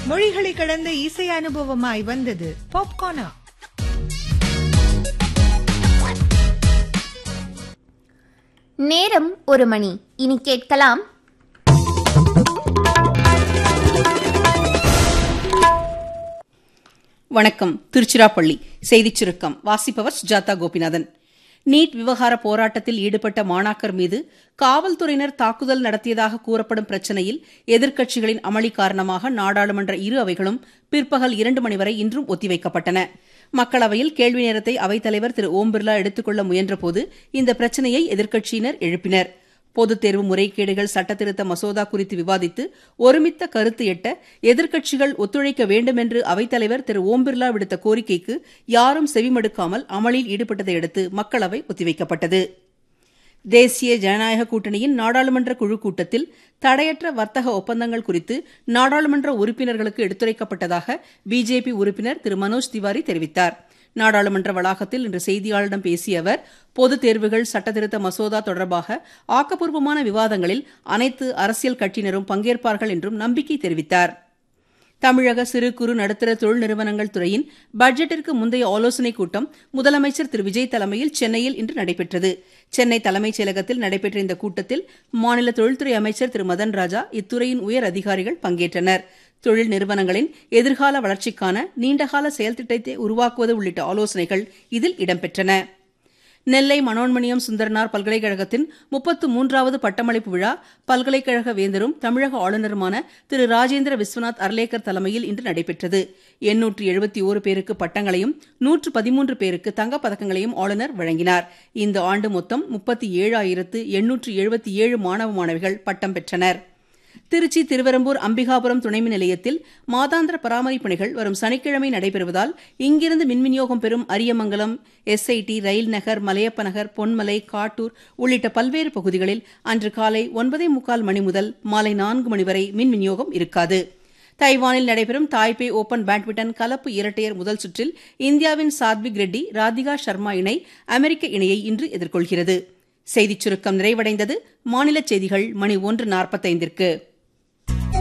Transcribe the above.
மொழிகளை கடந்த இசை அனுபவமாய் வந்தது பாப்கார்னா நேரம் ஒரு மணி இனி கேட்கலாம் வணக்கம் திருச்சிராப்பள்ளி செய்திச் சுருக்கம் வாசிப்பவர் சுஜாதா கோபிநாதன் நீட் விவகார போராட்டத்தில் ஈடுபட்ட மாணாக்கர் மீது காவல்துறையினர் தாக்குதல் நடத்தியதாக கூறப்படும் பிரச்சினையில் எதிர்க்கட்சிகளின் அமளி காரணமாக நாடாளுமன்ற இரு அவைகளும் பிற்பகல் இரண்டு மணி வரை இன்றும் ஒத்திவைக்கப்பட்டன மக்களவையில் கேள்வி நேரத்தை அவைத்தலைவர் திரு ஓம் பிர்லா எடுத்துக்கொள்ள முயன்றபோது இந்த பிரச்சினையை எதிர்க்கட்சியினர் எழுப்பினர் பொதுத் தேர்வு முறைகேடுகள் சட்டத்திருத்த மசோதா குறித்து விவாதித்து ஒருமித்த கருத்து எட்ட எதிர்க்கட்சிகள் ஒத்துழைக்க வேண்டும் என்று அவைத்தலைவர் திரு ஓம் பிர்லா விடுத்த கோரிக்கைக்கு யாரும் செவிமடுக்காமல் அமளியில் ஈடுபட்டதை அடுத்து மக்களவை ஒத்திவைக்கப்பட்டது தேசிய ஜனநாயக கூட்டணியின் நாடாளுமன்ற குழு கூட்டத்தில் தடையற்ற வர்த்தக ஒப்பந்தங்கள் குறித்து நாடாளுமன்ற உறுப்பினர்களுக்கு எடுத்துரைக்கப்பட்டதாக பிஜேபி உறுப்பினர் திரு மனோஜ் திவாரி தெரிவித்தார் நாடாளுமன்ற வளாகத்தில் இன்று செய்தியாளரிடம் பேசிய அவர் பொதுத் தேர்வுகள் சட்டத்திருத்த மசோதா தொடர்பாக ஆக்கப்பூர்வமான விவாதங்களில் அனைத்து அரசியல் கட்சியினரும் பங்கேற்பார்கள் என்றும் நம்பிக்கை தெரிவித்தார் தமிழக சிறு குறு நடுத்தர தொழில் நிறுவனங்கள் துறையின் பட்ஜெட்டிற்கு முந்தைய ஆலோசனைக் கூட்டம் முதலமைச்சர் திரு விஜய் தலைமையில் சென்னையில் இன்று நடைபெற்றது சென்னை தலைமைச் செயலகத்தில் நடைபெற்ற இந்த கூட்டத்தில் மாநில தொழில்துறை அமைச்சர் திரு மதன் ராஜா இத்துறையின் உயர் அதிகாரிகள் பங்கேற்றனர் தொழில் நிறுவனங்களின் எதிர்கால வளர்ச்சிக்கான நீண்டகால செயல்திட்டத்தை உருவாக்குவது உள்ளிட்ட ஆலோசனைகள் இதில் இடம்பெற்றன நெல்லை மனோன்மணியம் சுந்தரனார் பல்கலைக்கழகத்தின் முப்பத்து மூன்றாவது பட்டமளிப்பு விழா பல்கலைக்கழக வேந்தரும் தமிழக ஆளுநருமான திரு ராஜேந்திர விஸ்வநாத் அர்லேக்கர் தலைமையில் இன்று நடைபெற்றது எண்ணூற்று எழுபத்தி ஓரு பேருக்கு பட்டங்களையும் நூற்று பதிமூன்று பேருக்கு தங்கப்பதக்கங்களையும் ஆளுநர் வழங்கினார் இந்த ஆண்டு மொத்தம் முப்பத்தி ஏழாயிரத்து எண்ணூற்று எழுபத்தி ஏழு மாணவ மாணவிகள் பட்டம் பெற்றனா் திருச்சி திருவெரும்பூர் அம்பிகாபுரம் துணைமின் நிலையத்தில் மாதாந்திர பராமரிப்பு பணிகள் வரும் சனிக்கிழமை நடைபெறுவதால் இங்கிருந்து மின் விநியோகம் பெறும் அரியமங்கலம் எஸ்ஐடி ரயில் நகர் மலையப்ப நகர் பொன்மலை காட்டூர் உள்ளிட்ட பல்வேறு பகுதிகளில் அன்று காலை ஒன்பதே முக்கால் மணி முதல் மாலை நான்கு மணி வரை மின் விநியோகம் இருக்காது தைவானில் நடைபெறும் தாய்பே ஓபன் பேட்மிண்டன் கலப்பு இரட்டையர் முதல் சுற்றில் இந்தியாவின் சாத்விக் ரெட்டி ராதிகா சர்மா இணை அமெரிக்க இணையை இன்று எதிர்கொள்கிறது செய்திச் சுருக்கம் நிறைவடைந்தது மாநில செய்திகள் மணி ஒன்று நாற்பத்தைந்திற்கு